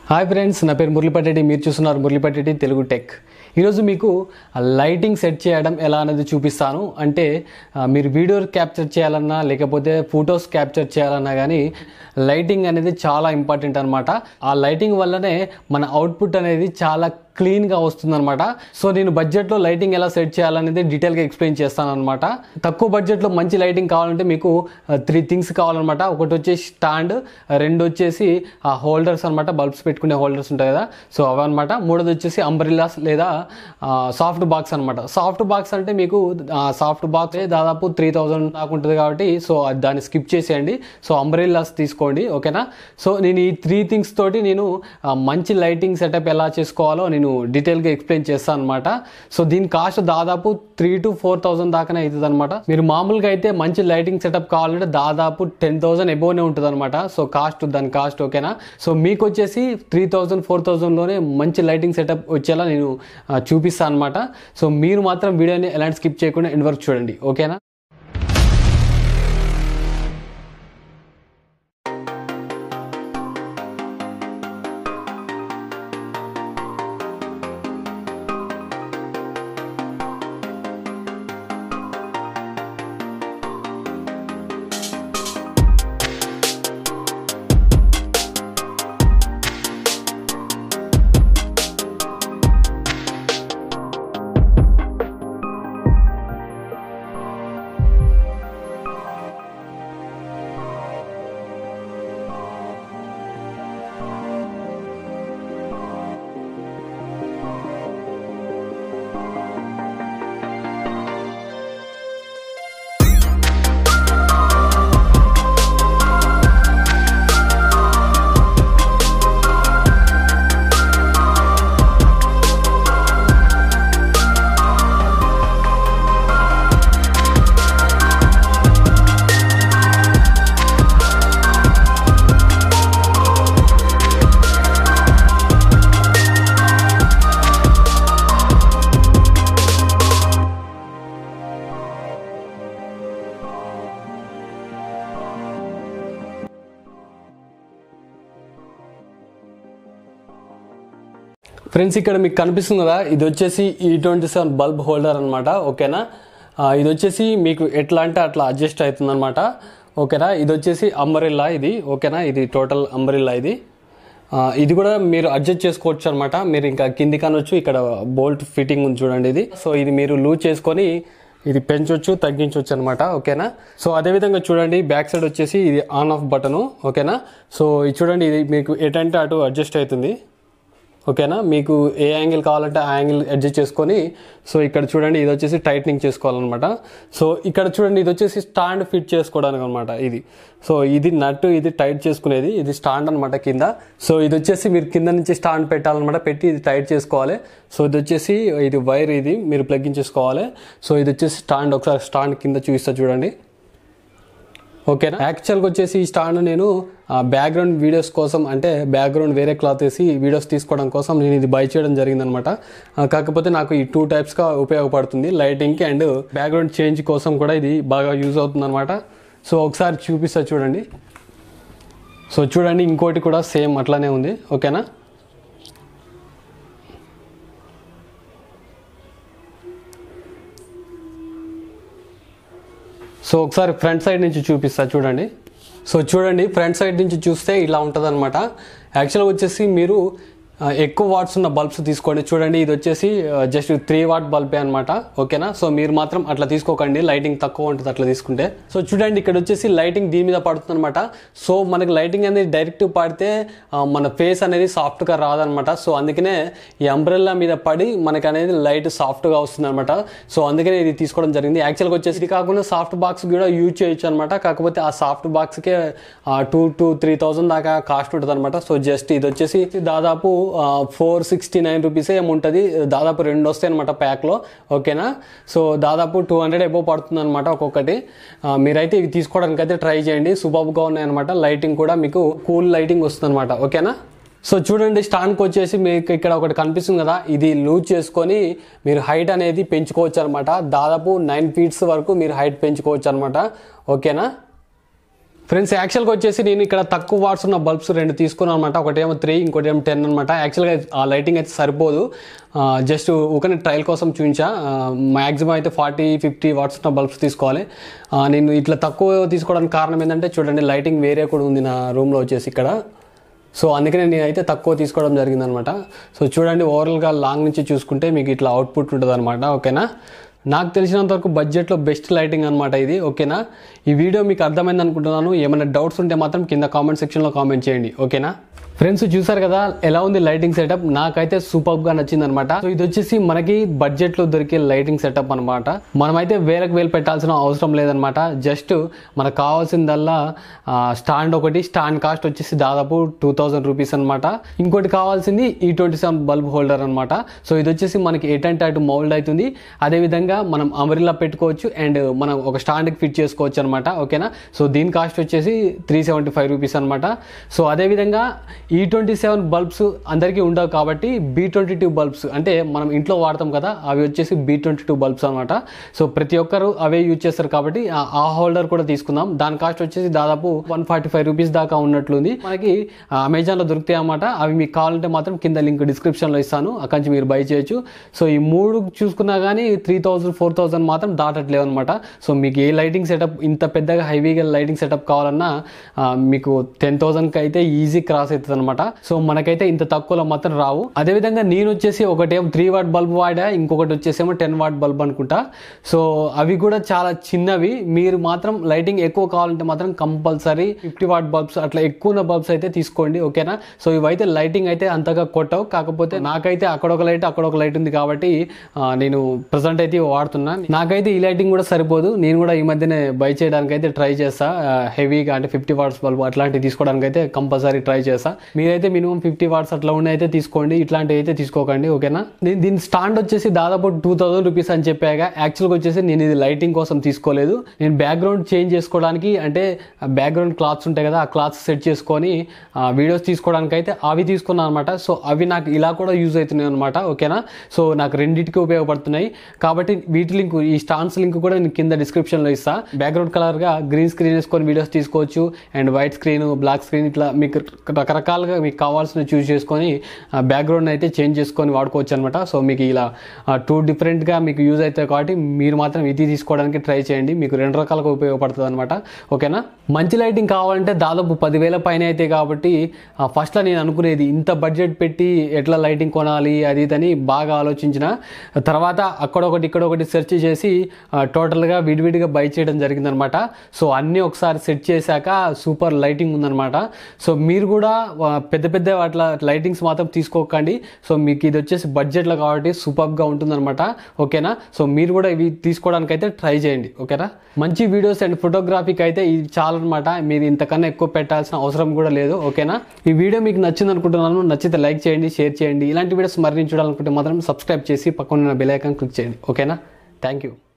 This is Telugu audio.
హాయ్ ఫ్రెండ్స్ నా పేరు మురళిపట్టెడ్డి మీరు చూస్తున్నారు మురళిపట్టెడ్డి తెలుగు టెక్ ఈరోజు మీకు లైటింగ్ సెట్ చేయడం ఎలా అనేది చూపిస్తాను అంటే ఆ, మీరు వీడియో క్యాప్చర్ చేయాలన్నా లేకపోతే ఫొటోస్ క్యాప్చర్ చేయాలన్నా కానీ లైటింగ్ అనేది చాలా ఇంపార్టెంట్ అనమాట ఆ లైటింగ్ వల్లనే మన అవుట్పుట్ అనేది చాలా క్లీన్గా వస్తుందన్నమాట సో నేను బడ్జెట్లో లైటింగ్ ఎలా సెట్ చేయాలనేది డీటెయిల్గా ఎక్స్ప్లెయిన్ చేస్తాను అనమాట తక్కువ బడ్జెట్లో మంచి లైటింగ్ కావాలంటే మీకు త్రీ థింగ్స్ కావాలన్నమాట ఒకటి వచ్చేసి స్టాండ్ రెండు వచ్చేసి ఆ హోల్డర్స్ అనమాట బల్బ్స్ పెట్టుకునే హోల్డర్స్ ఉంటాయి కదా సో అవన్నమాట మూడోది వచ్చేసి అంబ్రిల్లాస్ లేదా సాఫ్ట్ బాక్స్ అనమాట సాఫ్ట్ బాక్స్ అంటే మీకు సాఫ్ట్ బాక్స్ దాదాపు త్రీ థౌజండ్ దాకా ఉంటుంది కాబట్టి సో అది దాన్ని స్కిప్ చేసేయండి సో అంబ్రిల్లాస్ తీసుకోండి ఓకేనా సో నేను ఈ త్రీ థింగ్స్ తోటి నేను ఆ, మంచి లైటింగ్ సెటప్ ఎలా చేసుకోవాలో నేను డీటెయిల్గా ఎక్స్ప్లెయిన్ చేస్తాను అనమాట సో దీని కాస్ట్ దాదాపు త్రీ టు ఫోర్ థౌసండ్ దాకానే అవుతుంది అనమాట మీరు మామూలుగా అయితే మంచి లైటింగ్ సెటప్ కావాలంటే దాదాపు టెన్ థౌసండ్ ఎబోనే ఉంటుంది అనమాట సో కాస్ట్ దాని కాస్ట్ ఓకేనా సో మీకు వచ్చేసి త్రీ థౌసండ్ ఫోర్ థౌసండ్లోనే మంచి లైటింగ్ సెటప్ వచ్చేలా నేను ఆ, చూపిస్తాను అనమాట సో మీరు మాత్రం వీడియోని ఎలాంటి స్కిప్ చేయకుండా ఎండ్ వరకు చూడండి ఓకేనా ఫ్రెండ్స్ ఇక్కడ మీకు కనిపిస్తుంది కదా ఇది వచ్చేసి ఈ ట్వంటీ సెవెన్ బల్బ్ హోల్డర్ అనమాట ఓకేనా ఆ, ఇది వచ్చేసి మీకు ఎట్లా అంటే అట్లా అడ్జస్ట్ అవుతుంది అనమాట ఓకేనా ఇది వచ్చేసి అంబరిల్లా ఇది ఓకేనా ఇది టోటల్ అంబరిల్లా ఇది ఆ, ఇది కూడా మీరు అడ్జస్ట్ చేసుకోవచ్చు అనమాట మీరు ఇంకా కింది కానొచ్చు ఇక్కడ బోల్ట్ ఫిట్టింగ్ ఉంది చూడండి ఇది సో ఇది మీరు లూజ్ చేసుకొని ఇది పెంచవచ్చు తగ్గించవచ్చు అనమాట ఓకేనా సో అదేవిధంగా చూడండి బ్యాక్ సైడ్ వచ్చేసి ఇది ఆన్ ఆఫ్ బటను ఓకేనా సో ఇది చూడండి ఇది మీకు ఎటంటే అటు అడ్జస్ట్ అవుతుంది ఓకేనా మీకు ఏ యాంగిల్ కావాలంటే ఆ యాంగిల్ అడ్జస్ట్ చేసుకొని సో ఇక్కడ చూడండి ఇది వచ్చేసి టైట్నింగ్ చేసుకోవాలన్నమాట సో ఇక్కడ చూడండి ఇది వచ్చేసి స్టాండ్ ఫిట్ చేసుకోవడానికి అనమాట ఇది సో ఇది నట్టు ఇది టైట్ చేసుకునేది ఇది స్టాండ్ అనమాట కింద సో ఇది వచ్చేసి మీరు కింద నుంచి స్టాండ్ పెట్టాలన్నమాట పెట్టి ఇది టైట్ చేసుకోవాలి సో ఇది వచ్చేసి ఇది వైర్ ఇది మీరు ప్లగ్ ఇన్ చేసుకోవాలి సో ఇది వచ్చేసి స్టాండ్ ఒకసారి స్టాండ్ కింద చూపిస్తా చూడండి ఓకేనా యాక్చువల్గా వచ్చేసి ఈ స్టాండ్ నేను బ్యాక్గ్రౌండ్ వీడియోస్ కోసం అంటే బ్యాక్గ్రౌండ్ వేరే క్లాత్ వేసి వీడియోస్ తీసుకోవడం కోసం నేను ఇది బై చేయడం జరిగిందనమాట ఆ, కాకపోతే నాకు ఈ టూ టైప్స్గా ఉపయోగపడుతుంది లైటింగ్కి అండ్ బ్యాక్గ్రౌండ్ చేంజ్ కోసం కూడా ఇది బాగా యూజ్ అవుతుంది అనమాట సో ఒకసారి చూపిస్తా చూడండి సో చూడండి ఇంకోటి కూడా సేమ్ అట్లానే ఉంది ఓకేనా సో ఒకసారి ఫ్రంట్ సైడ్ నుంచి చూపిస్తా చూడండి సో చూడండి ఫ్రంట్ సైడ్ నుంచి చూస్తే ఇలా ఉంటుంది అనమాట యాక్చువల్గా వచ్చేసి మీరు ఆ, ఎక్కువ వాట్స్ ఉన్న బల్బ్స్ తీసుకోండి చూడండి ఇది వచ్చేసి జస్ట్ త్రీ వాట్ బల్బే అనమాట ఓకేనా సో మీరు మాత్రం అట్లా తీసుకోకండి లైటింగ్ తక్కువ ఉంటుంది అట్లా తీసుకుంటే సో చూడండి ఇక్కడ వచ్చేసి లైటింగ్ దీని మీద పడుతుంది అనమాట సో మనకి లైటింగ్ అనేది డైరెక్ట్ పడితే ఆ, మన ఫేస్ అనేది సాఫ్ట్గా రాదనమాట సో అందుకనే ఈ అంబ్రెల్లా మీద పడి మనకి అనేది లైట్ సాఫ్ట్గా వస్తుంది అనమాట సో అందుకనే ఇది తీసుకోవడం జరిగింది యాక్చువల్గా వచ్చేసి ఇది కాకుండా సాఫ్ట్ బాక్స్ కూడా యూజ్ చేయొచ్చు అనమాట కాకపోతే ఆ సాఫ్ట్ బాక్స్కే టూ టు త్రీ థౌసండ్ దాకా కాస్ట్ ఉంటుంది అనమాట సో జస్ట్ ఇది వచ్చేసి దాదాపు ఫోర్ సిక్స్టీ నైన్ రూపీస్ ఏముంటుంది దాదాపు రెండు వస్తాయి అనమాట ప్యాక్లో ఓకేనా సో దాదాపు టూ హండ్రెడ్ ఎబో పడుతుంది అనమాట ఒక్కొక్కటి ఆ, మీరైతే ఇవి తీసుకోవడానికి అయితే ట్రై చేయండి సూపర్గా ఉన్నాయన్నమాట లైటింగ్ కూడా మీకు కూల్ లైటింగ్ వస్తుంది అనమాట ఓకేనా సో చూడండి స్టాండ్కి వచ్చేసి మీకు ఇక్కడ ఒకటి కనిపిస్తుంది కదా ఇది లూజ్ చేసుకొని మీరు హైట్ అనేది పెంచుకోవచ్చు అనమాట దాదాపు నైన్ ఫీట్స్ వరకు మీరు హైట్ పెంచుకోవచ్చు అనమాట ఓకేనా ఫ్రెండ్స్ యాక్చువల్గా వచ్చేసి నేను ఇక్కడ తక్కువ వాట్స్ ఉన్న బల్బ్స్ రెండు తీసుకున్నాను అనమాట ఒకటేమో త్రీ ఇంకోటి ఏమో టెన్ అనమాట యాక్చువల్గా ఆ లైటింగ్ అయితే సరిపోదు జస్ట్ ఊకనే ట్రయల్ కోసం చూపించా మ్యాక్సిమం అయితే ఫార్టీ ఫిఫ్టీ వాట్స్ ఉన్న బల్బ్స్ తీసుకోవాలి ఆ, నేను ఇట్లా తక్కువ తీసుకోవడానికి కారణం ఏంటంటే చూడండి లైటింగ్ వేరే కూడా ఉంది నా రూమ్లో వచ్చేసి ఇక్కడ సో అందుకనే నేనైతే తక్కువ తీసుకోవడం జరిగిందనమాట సో చూడండి ఓవరాల్గా లాంగ్ నుంచి చూసుకుంటే మీకు ఇట్లా అవుట్పుట్ ఉంటుంది అనమాట ఓకేనా నాకు తెలిసినంత వరకు బడ్జెట్లో బెస్ట్ లైటింగ్ అనమాట ఇది ఓకేనా ఈ వీడియో మీకు అర్థమైంది అనుకుంటున్నాను ఏమైనా డౌట్స్ ఉంటే మాత్రం కింద కామెంట్ సెక్షన్లో కామెంట్ చేయండి ఓకేనా ఫ్రెండ్స్ చూసారు కదా ఎలా ఉంది లైటింగ్ సెటప్ నాకైతే సూపర్ గా నచ్చింది అనమాట సో ఇది వచ్చేసి మనకి బడ్జెట్ లో దొరికే లైటింగ్ సెటప్ అనమాట మనమైతే వేలకు వేలు పెట్టాల్సిన అవసరం లేదనమాట జస్ట్ మనకు కావాల్సిందల్లా స్టాండ్ ఒకటి స్టాండ్ కాస్ట్ వచ్చేసి దాదాపు టూ థౌజండ్ రూపీస్ అనమాట ఇంకోటి కావాల్సింది ఈ ట్వంటీ సెవెన్ బల్బ్ హోల్డర్ అనమాట సో ఇది వచ్చేసి మనకి ఎయిట్ అంటే అటు మౌల్డ్ అవుతుంది అదేవిధంగా మనం అమరిలా పెట్టుకోవచ్చు అండ్ మనం ఒక స్టాండ్కి ఫిట్ చేసుకోవచ్చు అనమాట ఓకేనా సో దీని కాస్ట్ వచ్చేసి త్రీ సెవెంటీ ఫైవ్ రూపీస్ అనమాట సో అదేవిధంగా ఈ ట్వంటీ సెవెన్ బల్బ్స్ అందరికీ ఉండవు కాబట్టి బీ ట్వంటీ టూ బల్బ్స్ అంటే మనం ఇంట్లో వాడతాం కదా అవి వచ్చేసి బీ ట్వంటీ టూ బల్బ్స్ అనమాట సో ప్రతి ఒక్కరు అవే యూజ్ చేస్తారు కాబట్టి ఆ- ఆ హోల్డర్ కూడా తీసుకుందాం దాని కాస్ట్ వచ్చేసి దాదాపు వన్ ఫార్టీ ఫైవ్ రూపీస్ దాకా ఉన్నట్లుంది మనకి అమెజాన్లో దొరుకుతాయి అన్నమాట అవి మీకు కావాలంటే మాత్రం కింద లింక్ డిస్క్రిప్షన్లో ఇస్తాను అక్కడి నుంచి మీరు బై చేయొచ్చు సో ఈ మూడు చూసుకున్నా కానీ త్రీ థౌజండ్ ఫోర్ థౌజండ్ మాత్రం దాటట్లేవు అనమాట సో మీకు ఏ లైటింగ్ సెటప్ ఇంత పెద్దగా హైవీగా లైటింగ్ సెటప్ కావాలన్నా ఆ, మీకు టెన్ థౌసండ్కి అయితే ఈజీ క్రాస్ అవుతుంది అనమాట సో మనకైతే ఇంత తక్కువలో మాత్రం రావు అదేవిధంగా నేను వచ్చేసి ఒకటేమో త్రీ వాట్ బల్బ్ వాడా ఇంకొకటి వచ్చేసేమో టెన్ వాట్ బల్బ్ అనుకుంటా సో అవి కూడా చాలా చిన్నవి మీరు మాత్రం లైటింగ్ ఎక్కువ కావాలంటే మాత్రం కంపల్సరీ ఫిఫ్టీ వాట్ బల్బ్స్ అట్లా ఎక్కువ ఉన్న బల్బ్స్ అయితే తీసుకోండి ఓకేనా సో ఇవైతే లైటింగ్ అయితే అంతగా కొట్టవు కాకపోతే నాకైతే అక్కడ ఒక లైట్ అక్కడ ఒక లైట్ ఉంది కాబట్టి ఆ, నేను ప్రజెంట్ అయితే ఇవి వాడుతున్నా నాకైతే ఈ లైటింగ్ కూడా సరిపోదు నేను కూడా ఈ మధ్యనే బై చేయడానికి అయితే ట్రై చేస్తా హెవీగా అంటే ఫిఫ్టీ వాట్స్ బల్బ్ అట్లాంటివి తీసుకోవడానికి అయితే కంపల్సరీ ట్రై చేస్తా మీరైతే మినిమం ఫిఫ్టీ వాట్స్ అట్లా ఉన్నాయి అయితే తీసుకోండి ఇట్లాంటివి అయితే తీసుకోకండి ఓకేనా నేను దీని స్టాండ్ వచ్చేసి దాదాపు టూ థౌసండ్ రూపీస్ అని చెప్పాక యాక్చువల్గా వచ్చేసి నేను ఇది లైటింగ్ కోసం తీసుకోలేదు నేను బ్యాక్గ్రౌండ్ చేంజ్ చేసుకోవడానికి అంటే బ్యాక్గ్రౌండ్ క్లాత్స్ ఉంటాయి కదా ఆ క్లాత్స్ సెట్ చేసుకొని వీడియోస్ తీసుకోవడానికి అయితే అవి తీసుకున్నాను అనమాట సో అవి నాకు ఇలా కూడా యూజ్ అవుతున్నాయి అనమాట ఓకేనా సో నాకు రెండింటికి ఉపయోగపడుతున్నాయి కాబట్టి వీటి లింక్ ఈ స్టాండ్స్ లింక్ కూడా నేను కింద డిస్క్రిప్షన్లో ఇస్తా బ్యాక్గ్రౌండ్ కలర్గా గ్రీన్ స్క్రీన్ వేసుకొని వీడియోస్ తీసుకోవచ్చు and white screen black screen ఇట్లా మీకు రకరకాలుగా మీకు కావాల్సిన చూస్ చేసుకొని బ్యాక్గ్రౌండ్ అయితే చేంజ్ చేసుకొని వాడుకోవచ్చు అనమాట సో మీకు ఇలా టూ డిఫరెంట్గా మీకు యూజ్ అవుతాయి కాబట్టి మీరు మాత్రం ఇది తీసుకోవడానికి ట్రై చేయండి మీకు రెండు రకాలుగా ఉపయోగపడుతుంది అనమాట ఓకేనా మంచి లైటింగ్ కావాలంటే దాదాపు పదివేల పైన అయితే కాబట్టి ఫస్ట్లో నేను అనుకునేది ఇంత బడ్జెట్ పెట్టి ఎట్లా లైటింగ్ కొనాలి అది ఇది అని బాగా ఆలోచించిన తర్వాత అక్కడొకటి ఇక్కడొకటి సెర్చ్ చేసి ఆ, టోటల్గా విడివిడిగా బై చేయడం జరిగిందనమాట సో అన్నీ ఒకసారి సెట్ చేశాక సూపర్ లైటింగ్ ఉందన్నమాట సో మీరు కూడా ఆ, పెద్ద పెద్ద అట్లా లైటింగ్స్ మాత్రం తీసుకోకండి సో మీకు ఇది వచ్చేసి బడ్జెట్లో కాబట్టి సూపర్గా ఉంటుందన్నమాట ఓకేనా సో మీరు కూడా ఇవి తీసుకోవడానికి అయితే ట్రై చేయండి ఓకేనా మంచి వీడియోస్ అండ్ ఫోటోగ్రఫీకి అయితే ఇది చాలన్నమాట మీరు ఇంతకన్నా ఎక్కువ పెట్టాల్సిన అవసరం కూడా లేదు ఓకేనా ఈ వీడియో మీకు నచ్చింది అనుకుంటున్నాను నచ్చితే లైక్ చేయండి షేర్ చేయండి ఇలాంటి వీడియోస్ మరిన్ని చూడాలనుకుంటే మాత్రం సబ్స్క్రైబ్ చేసి పక్కన బెల్ ఐకాన్ క్లిక్ చేయండి ఓకేనా థ్యాంక్ యూ